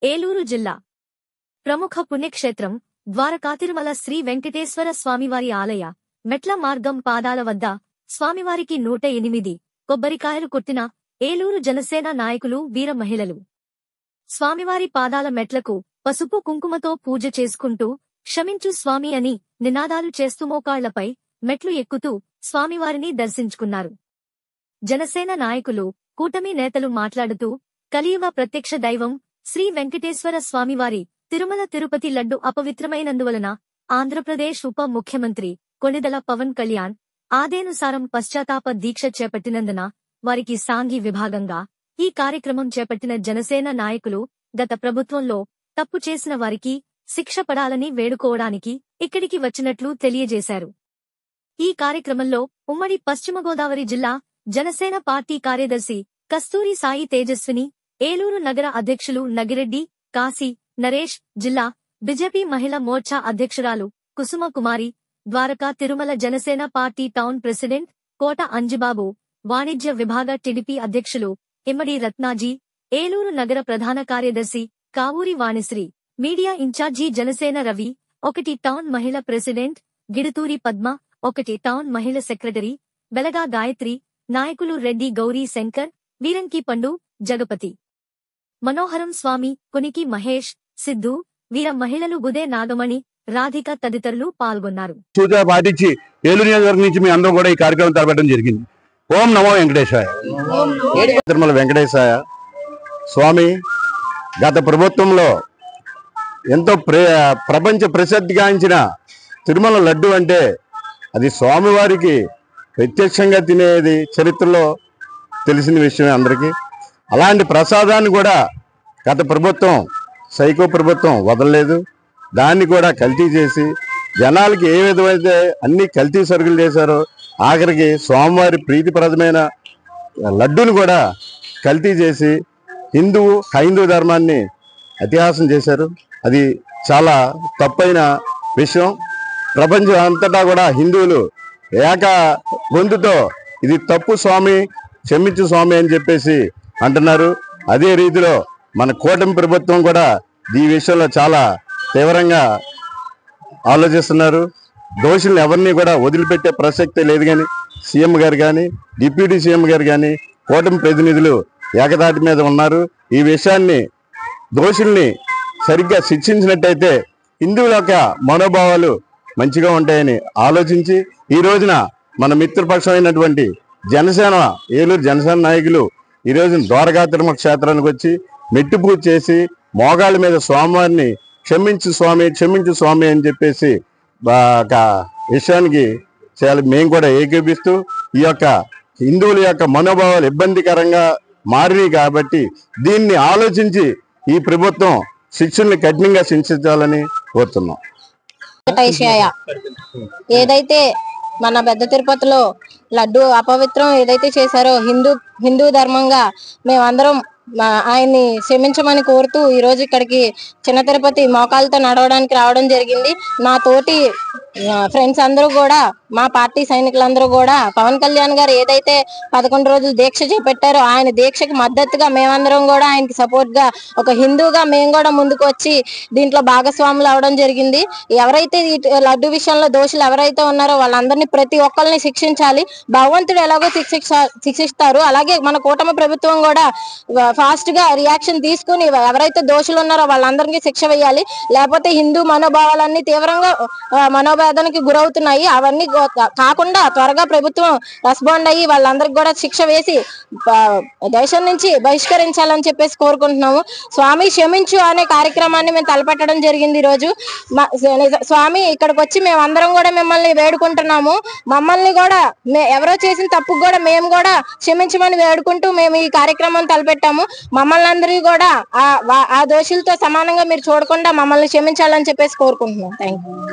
ఏలూరు జిల్లా ప్రముఖ పుణ్యక్షేత్రం ద్వారకాతిరుమల శ్రీ వెంకటేశ్వర స్వామివారి ఆలయ మెట్ల మార్గం పాదాల వద్ద స్వామివారికి నూట ఎనిమిది కొబ్బరికాయలు కొట్టిన ఏలూరు జనసేన నాయకులు వీర మహిళలు స్వామివారి పాదాల మెట్లకు పసుపు కుంకుమతో పూజ చేసుకుంటూ క్షమించు స్వామి అని నినాదాలు చేస్తూ మోకాళ్లపై మెట్లు ఎక్కుతూ స్వామివారిని దర్శించుకున్నారు జనసేన నాయకులు కూటమి నేతలు మాట్లాడుతూ కలియుగ ప్రత్యక్ష దైవం శ్రీ వెంకటేశ్వర స్వామివారి తిరుమల తిరుపతి లడ్డు అపవిత్రమైనందువలన ఆంధ్రప్రదేశ్ ఉప ముఖ్యమంత్రి కొణిదల పవన్ కళ్యాణ్ ఆదేనుసారం పశ్చాత్తాప దీక్ష చేపట్టినందున వారికి సాంఘి విభాగంగా ఈ కార్యక్రమం చేపట్టిన జనసేన నాయకులు గత ప్రభుత్వంలో తప్పు చేసిన వారికి శిక్ష పడాలని వేడుకోవడానికి ఇక్కడికి వచ్చినట్లు తెలియజేశారు ఈ కార్యక్రమంలో ఉమ్మడి పశ్చిమ గోదావరి జిల్లా జనసేన పార్టీ కార్యదర్శి కస్తూరి సాయి తేజస్విని ఏలూరు నగర అధ్యక్షులు నగిరెడ్డి కాశీ నరేష్ జిల్లా బిజెపి మహిళా మోర్చా అధ్యక్షురాలు Kusuma Kumari Dwaraka Tirumala Janasena party town president Kota Anjibabu వాణిజ్య విభాగ టిడిపి అధ్యక్షులు ఇమ్మడి రత్నాజీ ఏలూరు నగర ప్రధాన కార్యదర్శి కావూరి వాణిశ్రీ మీడియా ఇన్ఛార్జి జనసేన రవి ఒకటి టౌన్ మహిళ ప్రెసిడెంట్ గిడుతూరి పద్మ ఒకటి టౌన్ మహిళ సెక్రటరీ బెలగా గాయత్రి నాయకులు రెడ్డి గౌరీ శంకర్ వీరంకి పండు జగపతి మనోహరం స్వామి కునికి మహేష్ సిద్ధు వీర మహిళలు గుదే నాగమణి రాధిక తదితరులు పాల్గొన్నారు సూచన పాటించి ఏలూరు నియోజకవర్గం నుంచి మీ అందరూ కూడా ఈ కార్యక్రమం తలపెట్టడం జరిగింది ఓం నమో వెంకటేశాయ తిరుమల వెంకటేశాయ స్వామి గత ప్రభుత్వంలో ఎంతో ప్రే ప్రపంచ ప్రసిద్ధిగాంచిన తిరుమల లడ్డు అంటే అది స్వామివారికి ప్రత్యక్షంగా తినేది చరిత్రలో తెలిసిన విషయమే అందరికీ అలాంటి ప్రసాదాన్ని కూడా గత ప్రభుత్వం సైకో ప్రభుత్వం వదలలేదు దాన్ని కూడా కల్తీ చేసి జనాలకి ఏ విధమైతే అన్ని కల్తీ సరుకులు చేశారో ఆఖరికి స్వామివారి ప్రీతిప్రదమైన లడ్డును కూడా కల్తీ చేసి హిందూ హైందూ ధర్మాన్ని అతిహాసం చేశారు అది చాలా తప్పైన విషయం ప్రపంచం అంతటా కూడా హిందువులు ఏక గొంతుతో ఇది తప్పు స్వామి క్షమించు స్వామి అని చెప్పేసి అంటున్నారు అదే రీతిలో మన కూటమి ప్రభుత్వం కూడా ఈ విషయంలో చాలా తీవ్రంగా ఆలోచిస్తున్నారు దోషుల్ని ఎవరిని కూడా వదిలిపెట్టే ప్రసక్తే లేదు కానీ సీఎం గారు కానీ డిప్యూటీ సీఎం గారు కానీ కూటమి ప్రతినిధులు ఏకదాటి మీద ఉన్నారు ఈ విషయాన్ని దోషుల్ని సరిగ్గా శిక్షించినట్టయితే హిందువుల యొక్క మనోభావాలు మంచిగా ఉంటాయని ఆలోచించి ఈ రోజున మన మిత్రపక్షమైనటువంటి జనసేన ఏలూరు జనసేన నాయకులు ఈ రోజున ద్వారకా తిరుమల క్షేత్రానికి వచ్చి మెట్టు పూజ చేసి మోగాళ్ళ మీద స్వామివారిని క్షమించు స్వామి క్షమించు స్వామి అని చెప్పేసి ఆ ఒక విషయానికి చాలా మేము కూడా ఏకీపిస్తూ ఈ యొక్క హిందువుల యొక్క మనోభావాలు ఇబ్బందికరంగా మారినాయి కాబట్టి దీన్ని ఆలోచించి ఈ ప్రభుత్వం శిక్షల్ని కఠినంగా శిక్షించాలని కోరుతున్నాం వెంకటేశయ్య ఏదైతే మన పెద్ద తిరుపతిలో లడ్డు అపవిత్రం ఏదైతే చేశారో హిందూ హిందూ ధర్మంగా మేమందరం మా ఆయన్ని క్షమించమని కోరుతూ ఈ రోజు ఇక్కడికి చిన్న తిరుపతి మోకాలతో నడవడానికి రావడం జరిగింది నా తోటి ఫ్రెండ్స్ అందరూ కూడా మా పార్టీ సైనికులందరూ కూడా పవన్ కళ్యాణ్ గారు ఏదైతే పదకొండు రోజులు దీక్ష చేపట్టారో ఆయన దీక్షకి మద్దతుగా మేమందరం కూడా ఆయనకి సపోర్ట్ గా ఒక హిందూగా మేము కూడా ముందుకు వచ్చి దీంట్లో భాగస్వాములు అవడం జరిగింది ఎవరైతే ఈ లడ్డు విషయంలో దోషులు ఎవరైతే ఉన్నారో వాళ్ళందరినీ ప్రతి ఒక్కరిని శిక్షించాలి భగవంతుడు ఎలాగో శిక్షిస్తా శిక్షిస్తారు అలాగే మన కూటమి ప్రభుత్వం కూడా ఫాస్ట్ గా రియాక్షన్ తీసుకుని ఎవరైతే దోషులు ఉన్నారో వాళ్ళందరికీ శిక్ష వేయాలి లేకపోతే హిందూ మనోభావాలన్నీ తీవ్రంగా ఆ, మనోవేదనకి గురవుతున్నాయి అవన్నీ గో- కాకుండా త్వరగా ప్రభుత్వం రెస్పాండ్ అయ్యి వాళ్ళందరికీ కూడా శిక్ష వేసి ఆ, దేశం నుంచి బహిష్కరించాలని చెప్పేసి కోరుకుంటున్నాము స్వామి క్షమించు అనే కార్యక్రమాన్ని మేము తలపెట్టడం జరిగింది ఈ రోజు మా- నిజ- స్వామి ఇక్కడికి వచ్చి మేము అందరం కూడా మిమ్మల్ని వేడుకుంటున్నాము మమ్మల్ని కూడా మే- ఎవరో చేసిన తప్పుకు కూడా మేము కూడా క్షమించమని వేడుకుంటూ మేము ఈ కార్యక్రమం తలపెట్టాము మమ్మల్ని అందరికీ కూడా ఆ వా- ఆ దోషులతో సమానంగా మీరు చూడకుండా మమ్మల్ని క్షమించాలని చెప్పేసి కోరుకుంటున్నాం థ్యాంక్ యూ